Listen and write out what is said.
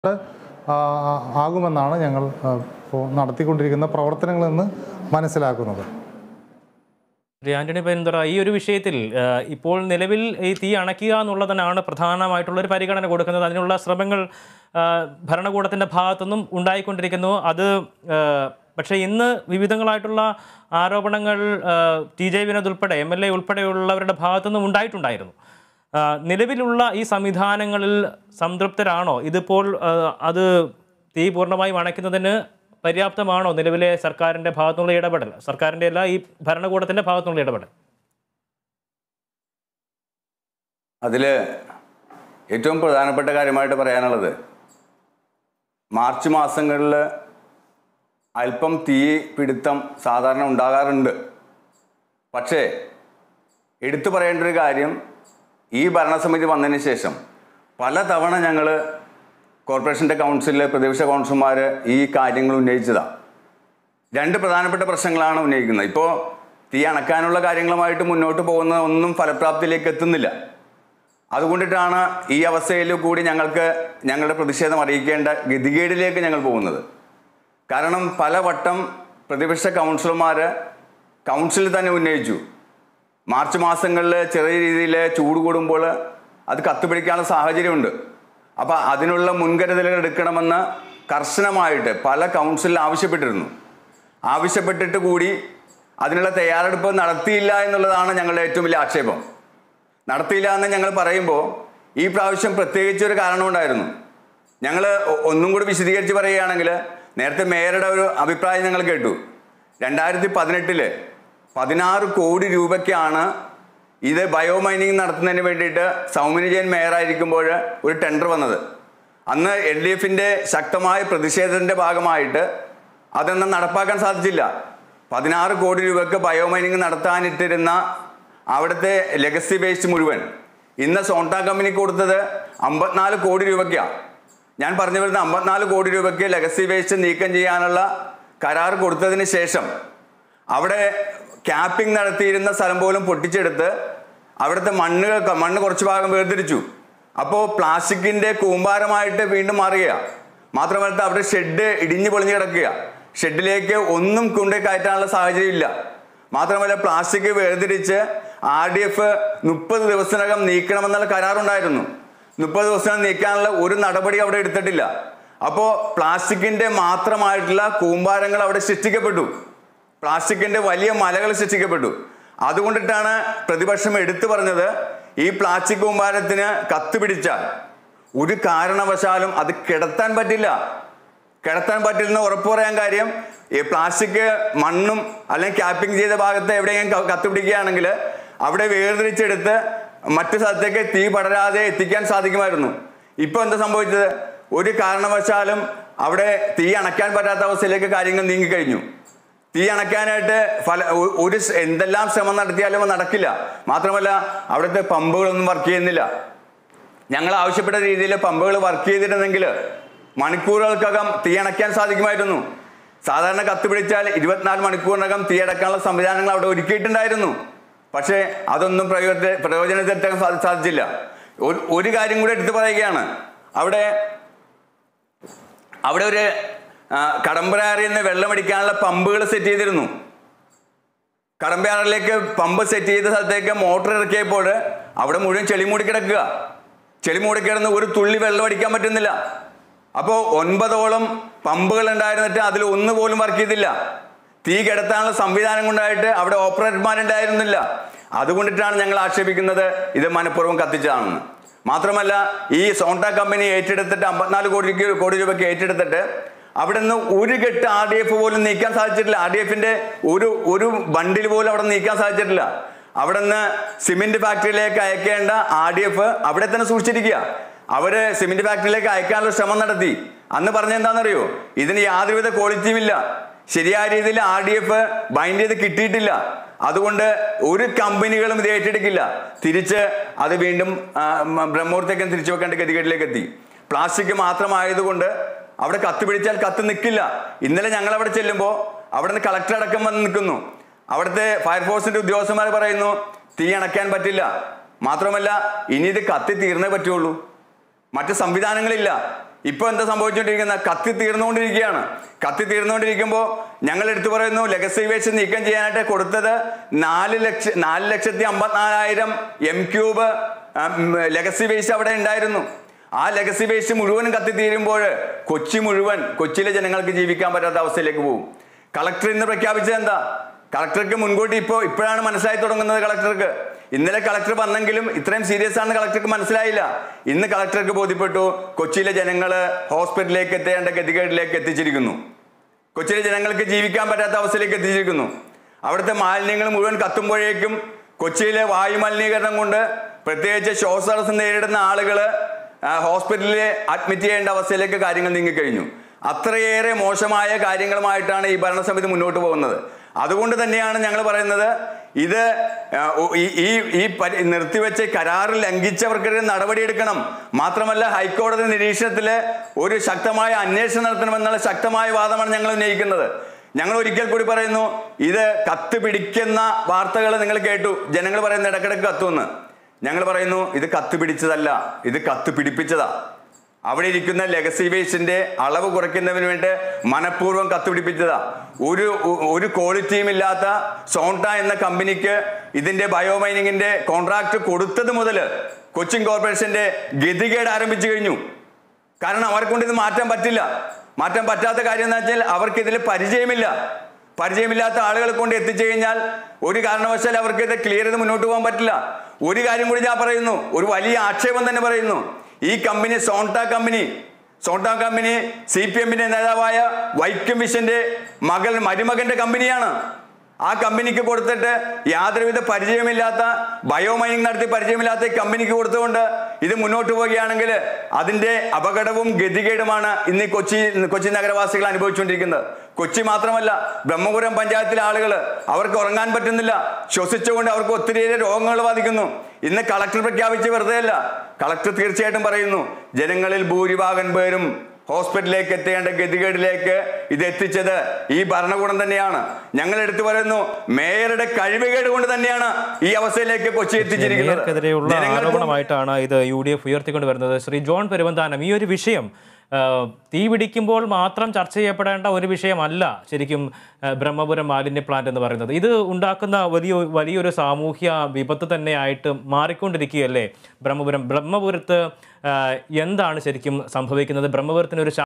ആ, ആകുമെന്നാണ് ഞങ്ങൾ ആ, ഇപ്പോൾ നടത്തിക്കൊണ്ടിരിക്കുന്ന പ്രവർത്തനങ്ങളെന്ന് മനസ്സിലാക്കുന്നത് ശ്രീ ആന്റണി പെരുന്തറ ഈ ഒരു വിഷയത്തിൽ ആ, ഇപ്പോൾ നിലവിൽ ഈ തീ അണയ്ക്കുക എന്നുള്ളതിനാണ് പ്രധാനമായിട്ടുള്ള ഒരു പരിഗണന കൊടുക്കുന്നത് അതിനുള്ള ശ്രമങ്ങൾ ആ, ഭരണകൂടത്തിൻ്റെ ഭാഗത്തുനിന്നും ഉണ്ടായിക്കൊണ്ടിരിക്കുന്നു അത് ആ, പക്ഷേ ഇന്ന് വിവിധങ്ങളായിട്ടുള്ള ആരോപണങ്ങൾ ആ, ടി ജെ വിനോദ് ഉൾപ്പെടെ എം എൽ എ ഉൾപ്പെടെയുള്ളവരുടെ ഭാഗത്തുനിന്നും ഉണ്ടായിട്ടുണ്ടായിരുന്നു ആ, നിലവിലുള്ള ഈ സംവിധാനങ്ങളിൽ സംതൃപ്തരാണോ ഇതിപ്പോൾ ആ, അത് തീ പൂർണ്ണമായും അണയ്ക്കുന്നതിന് പര്യാപ്തമാണോ നിലവിലെ സർക്കാരിൻ്റെ ഭാഗത്തുനിന്നുള്ള ഇടപെടൽ സർക്കാരിൻ്റെ അല്ല ഈ ഭരണകൂടത്തിൻ്റെ ഭാഗത്തുനിന്നുള്ള ഇടപെടൽ അതിൽ ഏറ്റവും പ്രധാനപ്പെട്ട കാര്യമായിട്ട് പറയാനുള്ളത് മാർച്ച് മാസങ്ങളിൽ അല്പം തീ പിടുത്തം സാധാരണ ഉണ്ടാകാറുണ്ട് പക്ഷേ എടുത്തു പറയേണ്ട ഒരു കാര്യം ഈ ഭരണസമിതി വന്നതിന് ശേഷം പലതവണ ഞങ്ങൾ കോർപ്പറേഷൻ്റെ കൗൺസിലിലെ പ്രതിപക്ഷ കൗൺസിലർമാർ ഈ കാര്യങ്ങൾ ഉന്നയിച്ചതാണ് രണ്ട് പ്രധാനപ്പെട്ട പ്രശ്നങ്ങളാണ് ഉന്നയിക്കുന്നത് ഇപ്പോൾ തീ അണക്കാനുള്ള കാര്യങ്ങളുമായിട്ട് മുന്നോട്ട് പോകുന്ന ഒന്നും ഫലപ്രാപ്തിയിലേക്ക് എത്തുന്നില്ല അതുകൊണ്ടിട്ടാണ് ഈ അവസ്ഥയിൽ കൂടി ഞങ്ങൾക്ക് ഞങ്ങളുടെ പ്രതിഷേധം അറിയിക്കേണ്ട ഗതികേടിലേക്ക് ഞങ്ങൾ പോകുന്നത് കാരണം പലവട്ടം പ്രതിപക്ഷ കൗൺസിലർമാർ കൗൺസിലിൽ തന്നെ ഉന്നയിച്ചു മാർച്ച് മാസങ്ങളിൽ ചെറിയ രീതിയിൽ ചൂട് കൂടുമ്പോൾ അത് കത്തുപിടിക്കാനുള്ള സാഹചര്യമുണ്ട് അപ്പോൾ അതിനുള്ള മുൻകരുതലുകൾ എടുക്കണമെന്ന് കർശനമായിട്ട് പല കൗൺസിലിൽ ആവശ്യപ്പെട്ടിരുന്നു ആവശ്യപ്പെട്ടിട്ട് കൂടി അതിനുള്ള തയ്യാറെടുപ്പ് നടത്തിയില്ല എന്നുള്ളതാണ് ഞങ്ങളുടെ ഏറ്റവും വലിയ ആക്ഷേപം നടത്തിയില്ല എന്ന് ഞങ്ങൾ പറയുമ്പോൾ ഈ പ്രാവശ്യം പ്രത്യേകിച്ച് ഒരു കാരണമുണ്ടായിരുന്നു ഞങ്ങൾ ഒന്നും കൂടി വിശദീകരിച്ച് പറയുകയാണെങ്കിൽ നേരത്തെ മേയറുടെ ഒരു അഭിപ്രായം ഞങ്ങൾ കേട്ടു രണ്ടായിരത്തി പതിനെട്ടില് പതിനാറ് കോടി രൂപയ്ക്കാണ് ഇത് ബയോമൈനിങ് നടത്തുന്നതിന് വേണ്ടിയിട്ട് സൗമിനി ജയൻ മേയറായിരിക്കുമ്പോൾ ഒരു ടെൻഡർ വന്നത് അന്ന് എൽ ഡി എഫിൻ്റെ ശക്തമായ പ്രതിഷേധത്തിൻ്റെ ഭാഗമായിട്ട് അതൊന്നും നടപ്പാക്കാൻ സാധിച്ചില്ല പതിനാറ് കോടി രൂപയ്ക്ക് ബയോമൈനിങ് നടത്താനിട്ടിരുന്ന അവിടുത്തെ ലെഗസി വേസ്റ്റ് മുഴുവൻ ഇന്ന് സോണ്ട കമ്പനിക്ക് കൊടുത്തത് അമ്പത്തിനാല് കോടി രൂപയ്ക്കാണ് ഞാൻ പറഞ്ഞു വരുന്ന അമ്പത്തിനാല് കോടി രൂപയ്ക്ക് ലെഗസി വേസ്റ്റ് നീക്കം ചെയ്യാനുള്ള കരാർ കൊടുത്തതിന് ശേഷം അവിടെ ക്യാപ്പിംഗ് നടത്തിയിരുന്ന സ്ഥലം പോലും പൊട്ടിച്ചെടുത്ത് അവിടുത്തെ മണ്ണ് മണ്ണ് കുറച്ച് ഭാഗം വേർതിരിച്ചു അപ്പോൾ പ്ലാസ്റ്റിക്കിൻ്റെ കൂമ്പാരമായിട്ട് വീണ്ടും മാറുക മാത്രമല്ല അവിടെ ഷെഡ് ഇടിഞ്ഞു പൊളിഞ്ഞു കിടക്കുക ഷെഡിലേക്ക് ഒന്നും കൊണ്ടു കയറ്റാനുള്ള സാഹചര്യം ഇല്ല മാത്രമല്ല പ്ലാസ്റ്റിക് വേർതിരിച്ച് ആർ ഡി എഫ് മുപ്പത് ദിവസത്തിനകം നീക്കണമെന്നുള്ള കരാറുണ്ടായിരുന്നു മുപ്പത് ദിവസം നീക്കാനുള്ള ഒരു നടപടി അവിടെ എടുത്തിട്ടില്ല അപ്പോൾ പ്ലാസ്റ്റിക്കിന്റെ മാത്രമായിട്ടുള്ള കൂമ്പാരങ്ങൾ അവിടെ സൃഷ്ടിക്കപ്പെട്ടു പ്ലാസ്റ്റിക്കിന്റെ വലിയ മലകൾ സൃഷ്ടിക്കപ്പെട്ടു അതുകൊണ്ടിട്ടാണ് പ്രതിപക്ഷം എടുത്തു പറഞ്ഞത് ഈ പ്ലാസ്റ്റിക് കൂമ്പാരത്തിന് കത്ത് പിടിച്ചാൽ ഒരു കാരണവശാലും അത് കിടത്താൻ പറ്റില്ല കിടത്താൻ പറ്റില്ലെന്ന് ഉറപ്പ് പറയാൻ കാര്യം ഈ പ്ലാസ്റ്റിക് മണ്ണും അല്ലെങ്കിൽ ക്യാപ്പിംഗ് ചെയ്ത ഭാഗത്ത് എവിടെയെങ്കിലും ക- കത്ത് പിടിക്കുകയാണെങ്കിൽ അവിടെ വേർതിരിച്ചെടുത്ത് മറ്റു സ്ഥലത്തേക്ക് തീ പടരാതെ എത്തിക്കാൻ സാധിക്കുമായിരുന്നു ഇപ്പൊ എന്താ സംഭവിച്ചത് ഒരു കാരണവശാലും അവിടെ തീ അണയ്ക്കാൻ പറ്റാത്ത അവസ്ഥയിലേക്ക് കാര്യങ്ങൾ നീങ്ങിക്കഴിഞ്ഞു തീ അണയ്ക്കാനായിട്ട് ഫല ഒ- ഒരു സ് എന്തെല്ലാം ശ്രമം നടത്തിയാലും അത് നടക്കില്ല മാത്രമല്ല അവിടുത്തെ പമ്പുകളൊന്നും വർക്ക് ചെയ്യുന്നില്ല ഞങ്ങൾ ആവശ്യപ്പെട്ട രീതിയിൽ പമ്പുകൾ വർക്ക് ചെയ്തിരുന്നെങ്കിൽ മണിക്കൂറുകൾക്കകം തീ അണയ്ക്കാൻ സാധിക്കുമായിരുന്നു സാധാരണ കത്ത് പിടിച്ചാൽ ഇരുപത്തിനാല് മണിക്കൂറിനകം തീ അടക്കാനുള്ള സംവിധാനങ്ങൾ അവിടെ ഒരുക്കിയിട്ടുണ്ടായിരുന്നു പക്ഷേ അതൊന്നും പ്രയോജന പ്രയോജനത്തിലെത്താൻ സാധി- സാധിച്ചില്ല ഒരു ഒരു കാര്യം കൂടി എടുത്തു പറയുകയാണ് അവിടെ അവിടെ ഒരു ആ, കടമ്പനാറിൽ നിന്ന് വെള്ളമടിക്കാനുള്ള പമ്പുകൾ സെറ്റ് ചെയ്തിരുന്നു കടമ്പയാറിലേക്ക് പമ്പ് സെറ്റ് ചെയ്ത സ്ഥലത്തേക്ക് മോട്ടർ ഇറക്കിയപ്പോൾ അവിടെ മുഴുവൻ ചെളി മൂടി കിടക്കുക ചെളി മൂടി കിടന്ന് ഒരു തുള്ളി വെള്ളം അടിക്കാൻ പറ്റുന്നില്ല അപ്പോൾ ഒൻപതോളം പമ്പുകൾ ഉണ്ടായിരുന്നിട്ട് അതിൽ ഒന്ന് പോലും വർക്ക് ചെയ്തില്ല തീ കിടത്താനുള്ള സംവിധാനം കൊണ്ടായിട്ട് അവിടെ ഓപ്പറേറ്റർമാരുണ്ടായിരുന്നില്ല അതുകൊണ്ടിട്ടാണ് ഞങ്ങൾ ആക്ഷേപിക്കുന്നത് ഇത് മനഃപൂർവ്വം കത്തിച്ചതാണെന്ന് മാത്രമല്ല ഈ സോണ്ട കമ്പനി ഏറ്റെടുത്തിട്ട് അമ്പത്തിനാല് കോടി കോടി രൂപയ്ക്ക് ഏറ്റെടുത്തിട്ട് അവിടെ നിന്ന് ഒരു കെട്ട് ആർ ഡി എഫ് പോലും നീക്കാൻ സാധിച്ചിട്ടില്ല ആർ ഡി എഫിന്റെ ഒരു ഒരു ബണ്ടിൽ പോലും അവിടെ നീക്കാൻ സാധിച്ചിട്ടില്ല അവിടെ നിന്ന് സിമെന്റ് ഫാക്ടറിയിലേക്ക് അയക്കേണ്ട ആർ ഡി എഫ് അവിടെ തന്നെ സൂക്ഷിച്ചിരിക്കുക അവര് സിമെന്റ് ഫാക്ടറിയിലേക്ക് അയക്കാനുള്ള ശ്രമം നടത്തി അന്ന് പറഞ്ഞ എന്താണെന്നറിയോ ഇതിന് യാതൊരുവിധ ക്വാളിറ്റിയും ഇല്ല ശരിയായ രീതിയിൽ ആർ ഡി എഫ് ബൈൻഡ് ചെയ്ത് കിട്ടിയിട്ടില്ല അതുകൊണ്ട് ഒരു കമ്പനികളും ഇത് ഏറ്റെടുക്കില്ല തിരിച്ച് അത് വീണ്ടും ആ, മ- ബ്രഹ്മപുരത്തേക്കും തിരിച്ചു വെക്കേണ്ട ഗതികേട്ടിലേക്ക് എത്തി പ്ലാസ്റ്റിക് മാത്രമായതുകൊണ്ട് അവിടെ കത്ത് പിടിച്ചാൽ കത്ത് നിൽക്കില്ല ഇന്നലെ ഞങ്ങൾ അവിടെ ചെല്ലുമ്പോൾ അവിടെ നിന്ന് കളക്ടർ അടക്കം വന്ന് നിൽക്കുന്നു അവിടുത്തെ ഫയർഫോഴ്സിന്റെ ഉദ്യോഗസ്ഥന്മാർ പറയുന്നു തീ അണയ്ക്കാൻ പറ്റില്ല മാത്രമല്ല ഇനി ഇത് കത്തി തീർന്നേ പറ്റുള്ളൂ മറ്റ് സംവിധാനങ്ങളില്ല ഇപ്പൊ എന്താ സംഭവിച്ചുകൊണ്ടിരിക്കുന്നത് കത്തി തീർന്നുകൊണ്ടിരിക്കുകയാണ് കത്തി തീർന്നുകൊണ്ടിരിക്കുമ്പോൾ ഞങ്ങൾ എടുത്തു പറയുന്നു ലെഗസി വേസ്റ്റ് നീക്കം ചെയ്യാനായിട്ട് കൊടുത്തത് നാല് ലക്ഷ നാല് ലക്ഷത്തി അമ്പത്തിനാലായിരം എം ക്യൂബ് ലെഗസി വേസ്റ്റ് അവിടെ ഉണ്ടായിരുന്നു ആ ലെഗസി വേസ്റ്റ് മുഴുവനും കത്തി തീരുമ്പോൾ കൊച്ചി മുഴുവൻ കൊച്ചിയിലെ ജനങ്ങൾക്ക് ജീവിക്കാൻ പറ്റാത്ത അവസ്ഥയിലേക്ക് പോകും കളക്ടർ ഇന്ന് പ്രഖ്യാപിച്ചത് എന്താ കളക്ടർക്ക് മുൻകൂട്ടി ഇപ്പോൾ ഇപ്പോഴാണ് മനസ്സിലായി തുടങ്ങുന്നത് കളക്ടർക്ക് ഇന്നലെ കളക്ടർ വന്നെങ്കിലും ഇത്രയും സീരിയസ് ആണെന്ന് കളക്ടർക്ക് മനസ്സിലായില്ല ഇന്ന് കളക്ടർക്ക് ബോധ്യപ്പെട്ടു കൊച്ചിയിലെ ജനങ്ങൾ ഹോസ്പിറ്റലിലേക്ക് എത്തേണ്ട ഗതികേടിലേക്ക് എത്തിച്ചിരിക്കുന്നു കൊച്ചിയിലെ ജനങ്ങൾക്ക് ജീവിക്കാൻ പറ്റാത്ത അവസ്ഥയിലേക്ക് എത്തിച്ചിരിക്കുന്നു അവിടുത്തെ മാലിന്യങ്ങൾ മുഴുവൻ കത്തുമ്പോഴേക്കും കൊച്ചിയിലെ വായു മലിനീകരണം കൊണ്ട് പ്രത്യേകിച്ച് ശ്വാസതടസ്സം നേരിടുന്ന ആളുകൾ ഹോസ്പിറ്റലിൽ അഡ്മിറ്റ് ചെയ്യേണ്ട അവസ്ഥയിലേക്ക് കാര്യങ്ങൾ നീങ്ങിക്കഴിഞ്ഞു അത്രയേറെ മോശമായ കാര്യങ്ങളുമായിട്ടാണ് ഈ ഭരണസമിതി മുന്നോട്ട് പോകുന്നത് അതുകൊണ്ട് തന്നെയാണ് ഞങ്ങൾ പറയുന്നത് ഇത് ആ, ഒ- ഈ ഈ- ഈ പരി- നിർത്തിവെച്ച് കരാറിൽ ലംഘിച്ചവർക്കെതിരെ നടപടിയെടുക്കണം മാത്രമല്ല ഹൈക്കോടതി നിരീക്ഷണത്തിൽ ഒരു ശക്തമായ അന്വേഷണം നടത്തണമെന്നുള്ള ശക്തമായ വാദമാണ് ഞങ്ങൾ ഉന്നയിക്കുന്നത് ഞങ്ങൾ ഒരിക്കൽ കൂടി പറയുന്നു ഇത് കത്ത് പിടിക്കുന്ന വാർത്തകൾ നിങ്ങൾ കേട്ടു ജനങ്ങൾ പറയുന്നു ഇടക്കിടക്ക് കത്തുമെന്ന് ഞങ്ങൾ പറയുന്നു ഇത് കത്ത് പിടിച്ചതല്ല ഇത് കത്ത് പിടിപ്പിച്ചതാ അവിടെ ഇരിക്കുന്ന ലെഗസി വേസ്റ്റിന്റെ അളവ് കുറയ്ക്കുന്നതിന് വേണ്ടി മനഃപൂർവ്വം കത്തുപിടിപ്പിച്ചതാ ഒരു ഒ- ഒരു ക്വാളിറ്റിയും ഇല്ലാത്ത സോണ്ട എന്ന കമ്പനിക്ക് ഇതിന്റെ ബയോമൈനിങ്ങിന്റെ കോൺട്രാക്ട് കൊടുത്തത് മുതൽ കൊച്ചിൻ കോർപ്പറേഷന്റെ ഗതികേട് ആരംഭിച്ചു കഴിഞ്ഞു കാരണം അവരെ കൊണ്ട് ഇത് മാറ്റാൻ പറ്റില്ല മാറ്റാൻ പറ്റാത്ത കാര്യം എന്ന് വെച്ചാൽ അവർക്ക് ഇതിൽ പരിചയമില്ല പരിചയമില്ലാത്ത ആളുകളെ കൊണ്ട് എത്തിച്ചു കഴിഞ്ഞാൽ ഒരു കാരണവശാൽ അവർക്ക് ഇത് ക്ലിയർ ചെയ്ത് മുന്നോട്ട് പോകാൻ പറ്റില്ല ഒരു കാര്യം കൂടി ഞാൻ പറയുന്നു ഒരു വലിയ ആക്ഷേപം തന്നെ പറയുന്നു ഈ company Zonta company Zonta company C P എമ്മിന്റെ നേതാവായ വൈക്കം വിഷന്റെ മകൾ മരുമകന്റെ കമ്പനിയാണ് ആ കമ്പനിക്ക് കൊടുത്തിട്ട് യാതൊരുവിധ പരിചയമില്ലാത്ത ബയോമൈനിങ് നടത്തി പരിചയമില്ലാത്ത ഈ കമ്പനിക്ക് കൊടുത്തുകൊണ്ട് ഇത് മുന്നോട്ട് പോവുകയാണെങ്കിൽ അതിന്റെ അപകടവും ഗതികേടുമാണ് ഇന്ന് ഈ കൊച്ചി കൊച്ചി നഗരവാസികൾ അനുഭവിച്ചുകൊണ്ടിരിക്കുന്നത് കൊച്ചി മാത്രമല്ല ബ്രഹ്മപുരം പഞ്ചായത്തിലെ ആളുകൾ അവർക്ക് ഉറങ്ങാൻ പറ്റുന്നില്ല ശ്വസിച്ചുകൊണ്ട് അവർക്ക് ഒത്തിരിയേറെ രോഗങ്ങൾ ബാധിക്കുന്നു ഇന്ന് കളക്ടർ പ്രഖ്യാപിച്ച് വെറുതെയല്ല കളക്ടർ തീർച്ചയായിട്ടും പറയുന്നു ജനങ്ങളിൽ ഭൂരിഭാഗം പേരും ഹോസ്പിറ്റലിലേക്ക് എത്തേണ്ട ഗതികേടിലേക്ക് ഇത് എത്തിച്ചത് ഈ ഭരണകൂടം തന്നെയാണ് ഞങ്ങൾ എടുത്തു പറയുന്നു മേയറുടെ കഴിവുകേട് കൊണ്ട് തന്നെയാണ് ഈ അവസ്ഥയിലേക്ക് കൊച്ചി എത്തിച്ചിരിക്കുന്നത് മേയർക്കെതിരെയുള്ള ജനങ്ങൾക്കും ആരോപണമായിട്ടാണ് ഇത് യു ഡി എഫ് ഉയർത്തിക്കൊണ്ട് വരുന്നത് ശ്രീ ജോൺ പെരുവന്താനം ഈ ഒരു വിഷയം ആ, തീ പിടിക്കുമ്പോൾ മാത്രം ചർച്ച ചെയ്യപ്പെടേണ്ട ഒരു വിഷയമല്ല ശരിക്കും ആ, ബ്രഹ്മപുരം മാലിന്യ പ്ലാന്റ് എന്ന് പറയുന്നത് ഇത് ഉണ്ടാക്കുന്ന വലിയ വലിയൊരു സാമൂഹ്യ വിപത്ത് തന്നെയായിട്ട് മാറിക്കൊണ്ടിരിക്കുകയല്ലേ ബ്രഹ്മപുരം ബ്രഹ്മപുരത്ത് ആ, എന്താണ് ശരിക്കും സംഭവിക്കുന്നത് ബ്രഹ്മപുരത്തിന് ഒരു